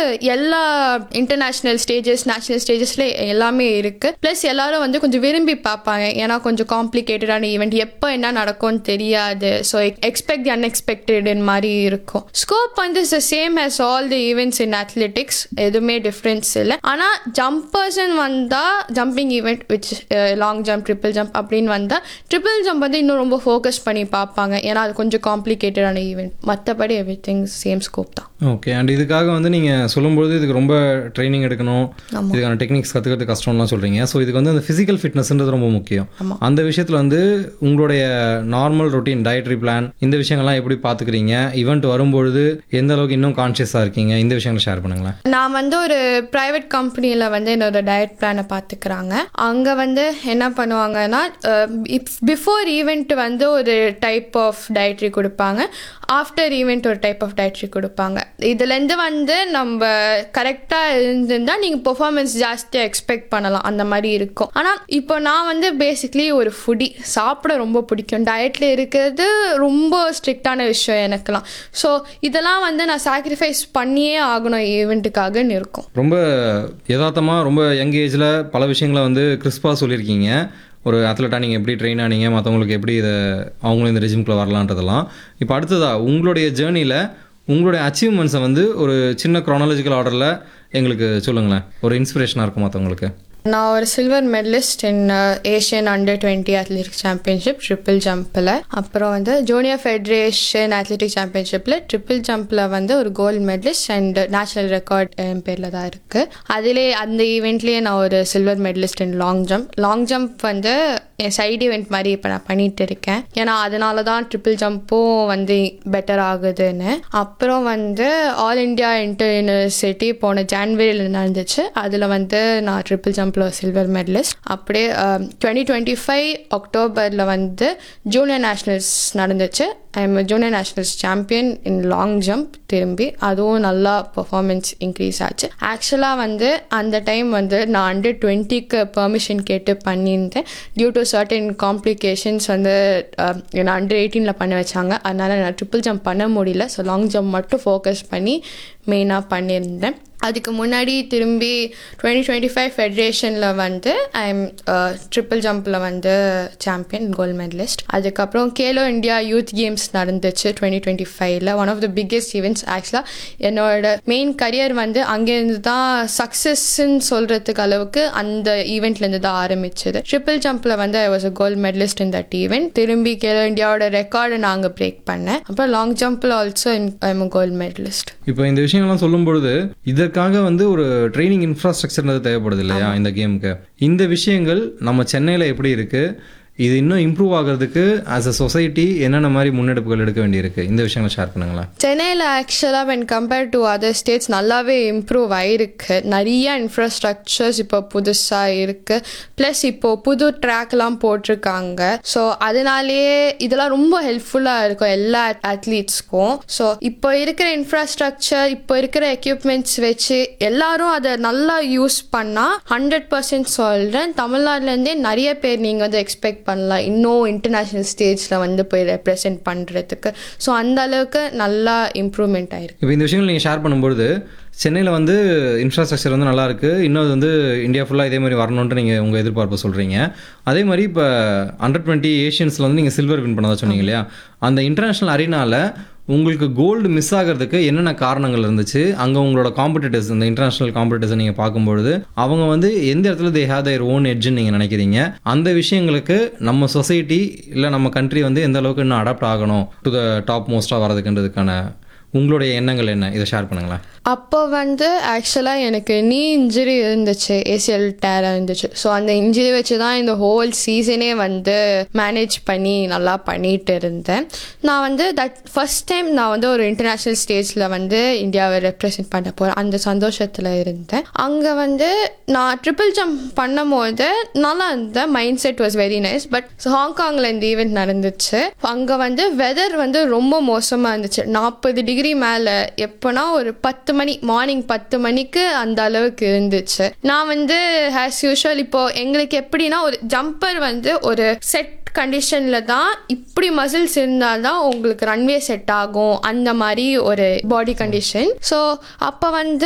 எல்லா international stages national ஸ்டேஜஸ்ல எல்லாமே இருக்கு ப்ளஸ் எல்லாரும் வந்து கொஞ்சம் விரும்பி பார்ப்பாங்க ஏன்னா கொஞ்சம் காம்ப்ளிகேட்டடான ஈவெண்ட் எப்போ என்ன நடக்கும்னு தெரியாது ஸோ எக்ஸ்பெக்ட் தி அன்எக்ஸ்பெக்டட் மாதிரி இருக்கும் ஸ்கோப் வந்து is the same has all the events in athletics எதுவுமே டிஃப்ரென்ஸ் இல்லை ஆனால் ஜம்பர்ஸ்ன்னு வந்தால் jumping event which long jump triple jump அப்படின்னு வந்தால் ட்ரிபிள் ஜம்ப் வந்து இன்னும் ரொம்ப ஃபோக்கஸ் பண்ணி பார்ப்பாங்க ஏன்னா அது கொஞ்சம் காம்ப்ளிகேட்டடான ஈவெண்ட் மற்றபடி எவ்ரி திங் சேம் ஸ்கோப் தான் ஓகே அண்ட் இதுக்காக வந்து நீங்கள் சொல்லும்போது இதுக்கு ரொம்ப ட்ரைனிங் எடுக்கணும் இதுக்கான டெக்னிக்ஸ் கற்றுக்கிறது கஷ்டம்லாம் சொல்கிறீங்க ஸோ இதுக்கு வந்து அந்த ஃபிசிக்கல் ஃபிட்னஸ்ன்றது ரொம்ப முக்கியம் அந்த விஷயத்தில் வந்து உங்களுடைய நார்மல் ரொட்டீன் டயட்ரி பிளான் இந்த விஷயங்கள்லாம் எப்படி பார்த்துக்கிறீங்க ஈவெண்ட் வரும்பொழுது எந்த அளவுக்கு இன்னும் கான்ஷியஸாக இருக்கீங்க இந்த விஷயங்களை ஷேர் பண்ணுங்களேன் நான் வந்து ஒரு ப்ரைவேட் கம்பெனியில் வந்து என்னோட டயட் பிளானை பார்த்துக்கிறாங்க அங்கே வந்து என்ன பண்ணுவாங்கன்னா பிஃபோர் ஈவெண்ட் வந்து ஒரு டைப் ஆஃப் டயட்ரி கொடுப்பாங்க ஆஃப்டர் ஈவெண்ட் ஒரு டைப் ஆஃப் டயட்ரி கொடுப்பாங்க இதுலேருந்து வந்து நம்ம கரெக்டாக இருந்திருந்தால் நீங்கள் பெர்ஃபார்மன்ஸ் ஜாஸ்தியாக எக்ஸ்பெக்ட் பண்ணலாம் அந்த மாதிரி இருக்கும் ஆனால் இப்போ நான் வந்து பேசிக்லி ஒரு ஃபுடி சாப்பிட ரொம்ப பிடிக்கும் டயட்டில் இருக்கிறது ரொம்ப ஸ்ட்ரிக்டான விஷயம் எனக்குலாம் ஸோ இதெல்லாம் வந்து நான் சாக்ரிஃபைஸ் பண்ணியே ஆகணும் ஈவெண்ட்டுக்காகன்னு இருக்கும் ரொம்ப யதார்த்தமாக ரொம்ப யங் ஏஜில் பல விஷயங்களை வந்து கிறிஸ்பாக சொல்லியிருக்கீங்க ஒரு அத்லட்டாக நீங்கள் எப்படி ட்ரெயின் ஆனீங்க மற்றவங்களுக்கு எப்படி இதை அவங்களும் இந்த ரெஜிம்குள்ளே வரலான்றதெல்லாம் இப்போ அடுத்ததாக உங்களுடைய ஜேர்னியில் உங்களுடைய அச்சீவ்மெண்ட்ஸை வந்து ஒரு சின்ன க்ரானாலஜிக்கல் ஆர்டரில் எங்களுக்கு சொல்லுங்களேன் ஒரு இன்ஸ்பிரேஷனாக இருக்கும் மற்றவங்களுக்கு நான் ஒரு silver medallist in Asian under twenty athletics championship triple ஜம்பில் அப்புறம் வந்து ஜூனியர் ஃபெடரேஷன் அத்லெட்டிக் சாம்பியன்ஷிப்பில் ட்ரிபிள் ஜம்பில் வந்து ஒரு gold medallist and national record என் பேரில் தான் இருக்குது அதிலே அந்த ஈவெண்ட்லேயே நான் ஒரு silver medallist in long jump long jump வந்து என் சைடு ஈவெண்ட் மாதிரி இப்போ நான் பண்ணிட்டு இருக்கேன் ஏன்னா அதனால தான் ட்ரிபிள் ஜம்பும் வந்து பெட்டர் ஆகுதுன்னு அப்புறம் வந்து ஆல் இண்டியா இன்டர் யூனிவர்சிட்டி போன ஜான்வரியில் நடந்துச்சு அதில் வந்து நான் ட்ரிபிள் ஜம்பில் சில்வர் மெடலிஸ்ட் அப்படியே டுவெண்ட்டி டுவெண்ட்டி ஃபைவ் அக்டோபரில் வந்து ஜூனியர் நேஷ்னல்ஸ் நடந்துச்சு I am junior nationals champion in long jump திரும்பி அதுவும் நல்லா பர்ஃபார்மன்ஸ் இன்க்ரீஸ் ஆச்சு ஆக்சுவலாக வந்து அந்த டைம் வந்து நான் அண்டர் டுவெண்ட்டிக்கு பெர்மிஷன் கேட்டு பண்ணியிருந்தேன் டியூ டு சர்டன் காம்ப்ளிகேஷன்ஸ் வந்து நான் அண்டர் எயிட்டீனில் பண்ண வச்சாங்க அதனால் நான் ட்ரிபிள் ஜம்ப் பண்ண முடியல ஸோ லாங் ஜம்ப் மட்டும் ஃபோக்கஸ் பண்ணி மெயினாக பண்ணியிருந்தேன் அதுக்கு முன்னாடி திரும்பி டுவெண்ட்டி டுவெண்ட்டி ஃபைவ் ஃபெடரேஷனில் வந்து ஐ எம் ட்ரிபிள் ஜம்பில் வந்து சாம்பியன் கோல்ட் மெடலிஸ்ட் அதுக்கப்புறம் கேலோ இந்தியா யூத் கேம்ஸ் நடந்துச்சு டுவெண்ட்டி டுவெண்ட்டி ஃபைவ்ல one of the biggest events ஆக்சுவலாக என்னோட மெயின் கரியர் வந்து அங்கேருந்து தான் சக்ஸஸ்ன்னு சொல்கிறதுக்கு அளவுக்கு அந்த ஈவெண்ட்லேருந்து தான் ஆரம்பிச்சது ட்ரிபிள் ஜம்பில் வந்து I was a gold medallist in that event திரும்பி கேலோ இந்தியாவோட ரெக்கார்டை நான் அங்கே பிரேக் பண்ணேன் அப்புறம் லாங் ஜம்பில் also I am gold medallist இப்போ இந்த விஷயங்கள்லாம் சொல்லும்பொழுது இதற்காக வந்து ஒரு ட்ரைனிங் இன்ஃப்ராஸ்ட்ரக்சர்ன்றது தேவைப்படுது இல்லையா இந்த கேமுக்கு இந்த விஷயங்கள் நம்ம சென்னையில் எப்படி இருக்குது இது இன்னும் இம்ப்ரூவ் ஆகிறதுக்கு ஆஸ் அ சொசைட்டி என்னென்ன மாதிரி முன்னெடுப்புகள் எடுக்க வேண்டியிருக்கு இந்த விஷயங்களை ஷேர் பண்ணுங்களேன் சென்னையில் ஆக்சுவலாக when compare to other states நல்லாவே இம்ப்ரூவ் ஆகிருக்கு நிறைய இன்ஃப்ராஸ்ட்ரக்சர்ஸ் இப்போ புதுசாக இருக்குது ப்ளஸ் இப்போது புது ட்ராக்லாம் போட்டிருக்காங்க ஸோ அதனாலேயே இதெல்லாம் ரொம்ப ஹெல்ப்ஃபுல்லாக இருக்கும் எல்லா அத்லீட்ஸ்க்கும் ஸோ இப்போ இருக்கிற இன்ஃப்ராஸ்ட்ரக்சர் இப்போ இருக்கிற எக்யூப்மெண்ட்ஸ் வச்சு எல்லாரும் அதை நல்லா யூஸ் பண்ணால் ஹண்ட்ரட் பர்சன்ட் சொல்கிறேன் தமிழ்நாட்டிலேருந்தே நிறைய பேர் நீங்கள் வந்து எக்ஸ்பெக்ட் பண்ணலாம் இன்னும் இன்டர்நேஷ்னல் ஸ்டேஜில் வந்து போய் ரெப்ரசென்ட் பண்ணுறதுக்கு ஸோ அந்த அளவுக்கு நல்லா இம்ப்ரூவ்மெண்ட் ஆயிருக்கு இப்போ இந்த விஷயங்கள் நீங்கள் ஷேர் பண்ணும்பொழுது சென்னையில் வந்து இன்ஃப்ராஸ்ட்ரக்சர் வந்து நல்லா இருக்குது இன்னும் அது வந்து இந்தியா ஃபுல்லாக இதே மாதிரி வரணுன்ட்டு நீங்கள் உங்கள் எதிர்பார்ப்பு சொல்கிறீங்க அதே மாதிரி இப்போ அண்டர் டுவெண்ட்டி ஏஷியன்ஸில் வந்து நீங்கள் சில்வர் வின் பண்ணதா சொன்னீங்க இல்லையா அந்த இன்டர்நேஷ்னல் அரினாவில் உங்களுக்கு கோல்டு மிஸ் ஆகிறதுக்கு என்னென்ன காரணங்கள் இருந்துச்சு அங்கே உங்களோட காம்படிட்டர்ஸ் இந்த இன்டர்நேஷ்னல் காம்படிட்டர்ஸை நீங்கள் பார்க்கும்பொழுது அவங்க வந்து எந்த இடத்துல தே ஹேவ் தயர் ஓன் எட்ஜுன்னு நீங்கள் நினைக்கிறீங்க அந்த விஷயங்களுக்கு நம்ம சொசைட்டி இல்லை நம்ம கண்ட்ரி வந்து எந்த அளவுக்கு இன்னும் அடாப்ட் ஆகணும் டு த டாப் மோஸ்ட்டாக வரதுக்குன்றதுக்கான உங்களுடைய எண்ணங்கள் என்ன இதை ஷேர் பண்ணுங்களேன் அப்போ வந்து ஆக்சுவலாக எனக்கு நீ இன்ஜுரி இருந்துச்சு ஏசிஎல் டேராக இருந்துச்சு ஸோ அந்த இன்ஜுரி வச்சு தான் இந்த ஹோல் சீசனே வந்து மேனேஜ் பண்ணி நல்லா பண்ணிட்டு இருந்தேன் நான் வந்து தட் ஃபஸ்ட் டைம் நான் வந்து ஒரு இன்டர்நேஷ்னல் ஸ்டேஜில் வந்து இந்தியாவை ரெப்ரசென்ட் பண்ண போகிறேன் அந்த சந்தோஷத்தில் இருந்தேன் அங்கே வந்து நான் ட்ரிபிள் ஜம்ப் பண்ணும் போது நல்லா இருந்தேன் mindset was very nice but ஹாங்காங்கில் இந்த ஈவெண்ட் நடந்துச்சு அங்கே வந்து வெதர் வந்து ரொம்ப மோசமாக இருந்துச்சு நாற்பது டிகிரி மேலே எப்போனா ஒரு பத்து மணி மார்னிங் பத்து மணிக்கு அந்த அளவுக்கு இருந்துச்சு நான் வந்து ஆஸ் யூஷுவல் இப்போ எங்களுக்கு எப்படின்னா ஒரு ஜம்பர் வந்து ஒரு செட் கண்டிஷனில் தான் இப்படி மசில்ஸ் இருந்தால் தான் உங்களுக்கு ரன்வே செட் ஆகும் அந்த மாதிரி ஒரு பாடி கண்டிஷன் ஸோ அப்போ வந்து